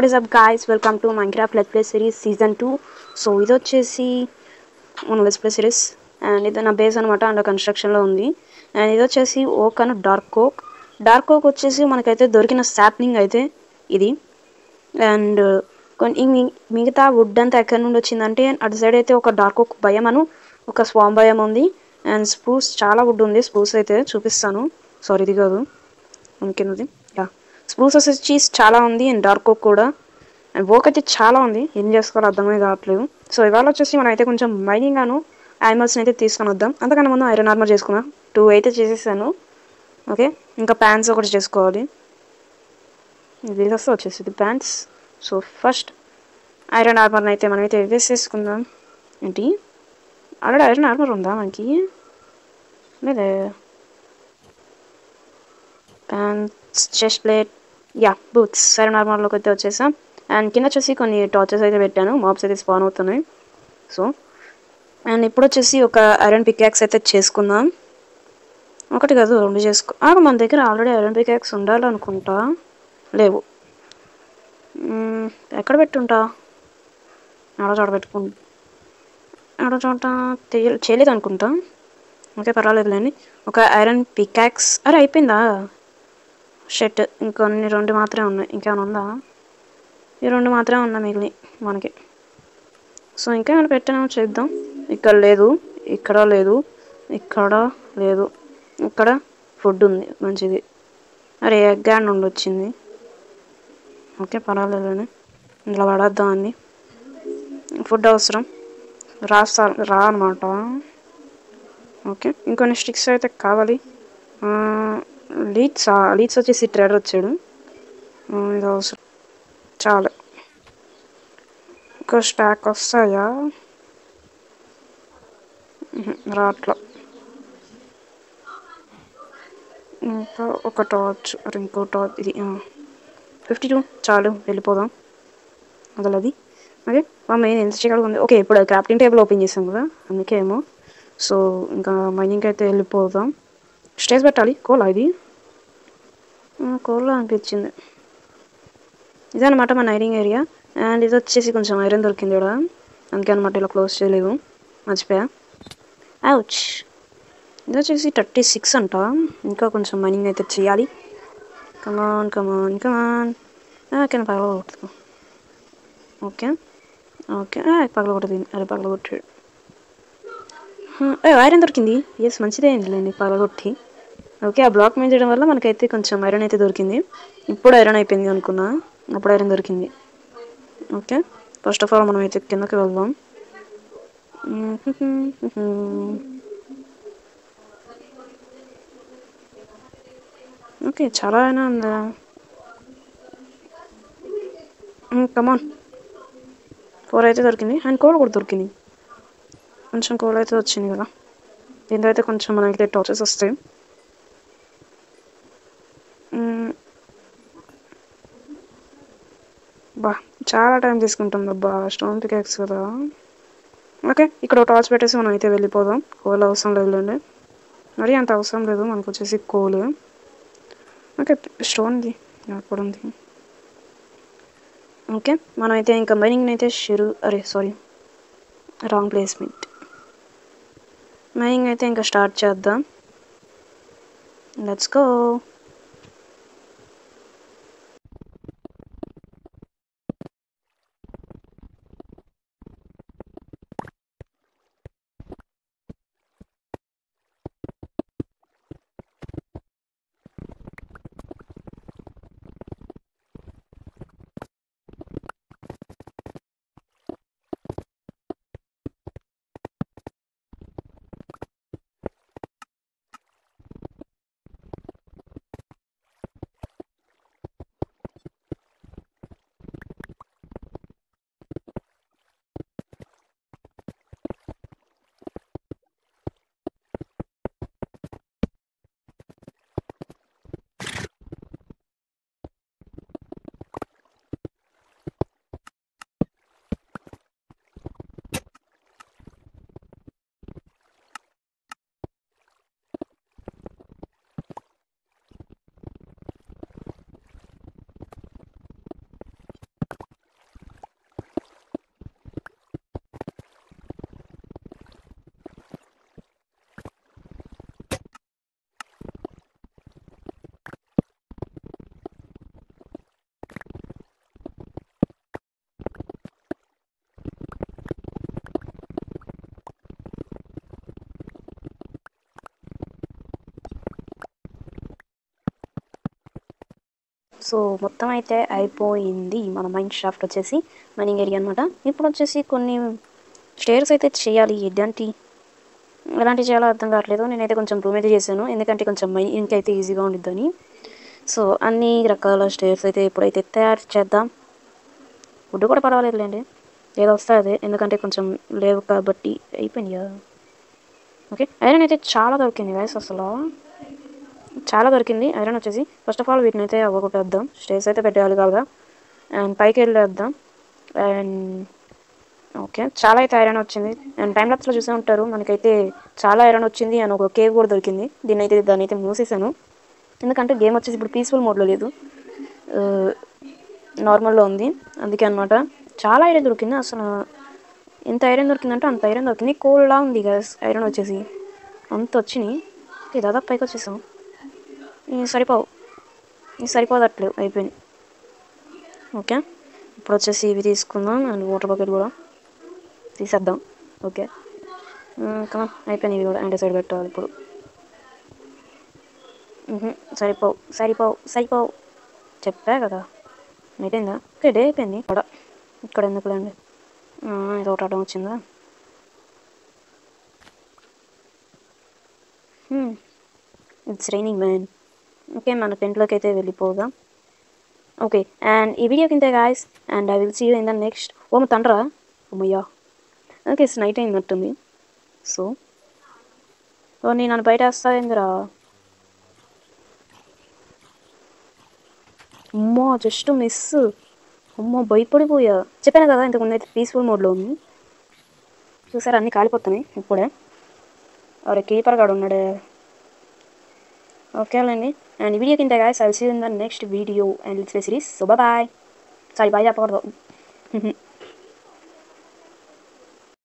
What is up guys welcome to Minecraft let play series season two so ఇది వచ్చేసి మన let's play series and ఇది నా base అనమాట అండర్ కన్స్ట్రక్షన్లో ఉంది అండ్ ఇది వచ్చేసి ఓక్ అను డార్క్ ఓక్ డార్క్ ఓక్ వచ్చేసి మనకైతే దొరికిన శాప్లింగ్ అయితే ఇది అండ్ కొన్ని మి- మిగతా వుడ్ అంతా ఎక్కడి నుండి వచ్చిందంటే అటు సైడ్ అయితే ఒక డార్క్ ఓక్ భయం అను ఒక స్వామ్ భయం ఉంది అండ్ స్పూస్ చాలా వుడ్ ఉంది స్పూస్ అయితే చూపిస్తాను సారీ ఇది కాదు ఇంకేంది యా స్పూస్ వచ్చేసి చాలా ఉంది అండ్ డార్క్ ఓక్ కూడా అండ్ ఓక్ అయితే చాలా ఉంది ఏం చేసుకోవాలో అర్థమే కావట్లేదు సో ఇవాళ వచ్చేసి మనం అయితే కొంచెం మైనింగ్ గాను యానిమల్స్ని అయితే తీసుకొని వద్దాం అంతకన్నా ముందు ఐరన్ ఆర్మర్ చేసుకుందాం టూ అయితే చేసేసాను ఓకే ఇంకా ప్యాంట్స్ ఒకటి చేసుకోవాలి ఇది వస్తే వచ్చేసింది ప్యాంట్స్ సో ఫస్ట్ ఐరన్ ఆర్మర్ని అయితే మనమైతే వేసేసుకుందాం ఏంటి ఆల్రెడీ ఐరన్ ఆర్మర్ ఉందా మనకి లేదే pants chestplate yeah boots iron ఆర్మర్లోకి అయితే వచ్చేసాం అండ్ కింద వచ్చేసి కొన్ని టార్చెస్ అయితే పెట్టాను మాబ్స్ అయితే స్పాన్ అవుతున్నాయి సో అండ్ ఇప్పుడు వచ్చేసి ఒక ఐరన్ పికాక్స్ అయితే చేసుకుందాం ఒకటి కాదు రెండు చేసుకో ఆ, మన దగ్గర ఆల్రెడీ ఐరన్ పికాక్స్ ఉండాలనుకుంటా లేవు మ్మ్, ఎక్కడ పెట్టుంటా ఆడో చోట పెట్టుకుంటా ఆడో చోట తెయ చేయలేదు అనుకుంటా ఓకే పర్వాలేదులేండి ఒక ఐరన్ పికాక్స్ అరే అయిపోయిందా షర్ట్ ఇంకొన్ని రెండు మాత్రమే ఉన్నాయి ఇంకేమైనా ఉందా ఈ రెండు మాత్రమే ఉన్నాయి మిగిలి మనకి సో ఇంకా ఏమైనా పెట్టామో చేద్దాం ఇక్కడ లేదు ఇక్కడ లేదు ఇక్కడ లేదు ఇక్కడ ఫుడ్ ఉంది మంచిది అరే ఎగ్ అండ్ ఉండి వచ్చింది ఓకే పర్వాలేదని ఇలా పడేద్దాం అన్ని ఫుడ్ అవసరం రాస్తా రా అనమాట ఓకే ఇంకొన్ని స్టిక్స్ అయితే కావాలి లీడ్స్ లీడ్స్ వచ్చేసి ట్రేడర్ వచ్చాడు ఆ, ఇది అవసరం చాలు ఇంకో స్టాక్ వస్తాయా ఉహు, రాట్లా ఇంకా ఒక టార్చ్ మరి ఇంకో టార్చ్ ఇది ఫిఫ్టీ టూ చాలు వెళ్ళిపోదాం అదలది ఓకే మా మెయిన్ ఎంత చేయగలిగి ఉంది ఓకే ఇప్పుడు క్రాఫ్టింగ్ టేబుల్ ఓపెన్ చేసాం కదా అందుకే ఏమో సో ఇంకా మైనింగ్ అయితే వెళ్ళిపోదాం స్టేజ్ పెట్టాలి కోలా ఇది కోలా అనిపించింది ఇదన్నమాట మన ఐరింగ్ ఏరియా అండ్ ఇది వచ్చేసి కొంచెం ఐరన్ దొరికింది ఇక్కడ అందుకే అనమాట ఇలా క్లోజ్ చేయలేదు మర్చిపోయా అవుచ్ ఇది వచ్చేసి థర్టీ సిక్స్ అంట ఇంకా కొంచెం మైనింగ్ అయితే చేయాలి కమాన్ కమాన్ కమాన్ ఓకే పగల కొట్టుకో ఓకే ఓకే పగల కొట్టదు అరే పగల కొట్టాడు ఐరన్ దొరికింది ఎస్ మంచిదే అయిందిలేండి పగల కొట్టి ఓకే ఆ బ్లాక్ మీద చేయడం వల్ల మనకైతే కొంచెం ఐరన్ అయితే దొరికింది ఇప్పుడు ఐరన్ అయిపోయింది అనుకున్నా అప్పుడు ఐరన్ దొరికింది ఓకే ఫస్ట్ ఆఫ్ ఆల్ మనం అయితే కిందకి వెళ్దాం ఓకే చాలా అయినా ఉందా కమాన్ కూర అయితే దొరికింది అండ్ కోల్ కూడా దొరికింది కొంచెం కోల్ అయితే వచ్చింది కదా దీంతో అయితే కొంచెం మనకైతే టార్చెస్ వస్తాయి మ్మ్. బా చాలా టైం తీసుకుంటుంది అబ్బా స్టోన్ పికాక్స్ కదా ఓకే ఇక్కడ ఒక టార్చ్ పెట్టేసి మనం అయితే వెళ్ళిపోదాం కోల్ అవసరం లేదులేండి మరి అంత అవసరం లేదు మనకు వచ్చేసి కోల్ ఓకే స్టోన్ది అక్కడ ఉంది ఓకే మనమైతే ఇంకా మైనింగ్ అయితే షురు అరే సారీ రాంగ్ ప్లేస్మెంట్ మైనింగ్ అయితే ఇంకా స్టార్ట్ చేద్దాం లెట్స్ గో సో మొత్తం అయితే అయిపోయింది మన మైండ్ షాఫ్ట్ వచ్చేసి మైనింగ్ ఏరియా అనమాట ఇప్పుడు వచ్చేసి కొన్ని స్టేర్స్ అయితే చేయాలి ఎలాంటి ఎలాంటి చేయాలో అర్థం కావట్లేదు నేనైతే కొంచెం రూమ్ అయితే చేశాను ఎందుకంటే కొంచెం మైనింగ్ అయితే ఈజీగా ఉండిద్దని సో అన్ని రకాల స్టేర్స్ అయితే ఇప్పుడైతే తయారు చేద్దాం ఫుడ్ కూడా పర్వాలేదులేండి ఏదో వస్తుంది ఎందుకంటే కొంచెం లేవు కాబట్టి అయిపోయింది కదా ఓకే ఐరన్ అయితే చాలా దొరికింది గైస్ అసలు చాలా దొరికింది ఐరన్ వచ్చేసి ఫస్ట్ ఆఫ్ ఆల్ వీటిని అయితే అవ్వకొట్టేద్దాం స్టేస్ అయితే పెట్టాలి కదా అండ్ పైకి వెళ్ళేద్దాం అండ్ ఓకే చాలా అయితే ఐరన్ వచ్చింది అండ్ టైం లాప్స్లో చూసే ఉంటారు మనకైతే చాలా ఐరన్ వచ్చింది అండ్ ఒక కేవ్ కూడా దొరికింది దీన్ని అయితే దాన్ని అయితే మూసేసాను ఎందుకంటే గేమ్ వచ్చేసి ఇప్పుడు పీస్ఫుల్ మోడ్లో లేదు నార్మల్లో ఉంది అందుకే అనమాట చాలా ఐరన్ దొరికింది అసలు ఎంత ఐరన్ దొరికిందంటే అంత ఐరన్ దొరికింది కోల్డ్లా ఉంది గైస్ ఐరన్ వచ్చేసి అంత వచ్చినాయి ఓకే దాదాపు పైకి వచ్చేసాం ఇవి సరిపోవు ఇవి సరిపోదట్లేదు అయిపోయింది ఓకే ఇప్పుడు వచ్చేసి ఇవి తీసుకుందాం అండ్ వాటర్ బకెట్ కూడా తీసేద్దాం ఓకే కమా అయిపోయినాయి ఇవి కూడా అంటే సైడ్ పెట్టాలి ఇప్పుడు మ్హూ, సరిపోవు సరిపోవు సరిపోవు చెప్పా కదా అయిపోయిందా ఓకే డే అయిపోయింది కూడా ఇక్కడ ఎందుకులేండి ఆ, ఇది ఒకటి అడ్డం వచ్చిందా ఇట్స్ రైనింగ్ మ్యాన్ ఓకే మన టెంట్లోకి అయితే వెళ్ళిపోదాం ఓకే అండ్ ఈ వీడియో కింద guys and I will see you in the next ఓ తండ్రా అమ్మయ్యా ఓకే నైట్ అయినట్టుంది సో ఓ నేను నన్ను బయట వేస్తావేందిరా అమ్మో జస్ట్ మిస్ అమ్మో భయపడిపోయా చెప్పాను కదా ఇంతకుముందు అయితే పీస్ఫుల్ మోడ్లో ఉంది చూసారా అన్నీ కాలిపోతున్నాయి ఇప్పుడే అరే కీపర్ గాడు ఉన్నాడే ఓకేలండి అండ్ ఈ వీడియో కింద guys I see in the next video and it's series so bye sorry bye చెప్పకూడదు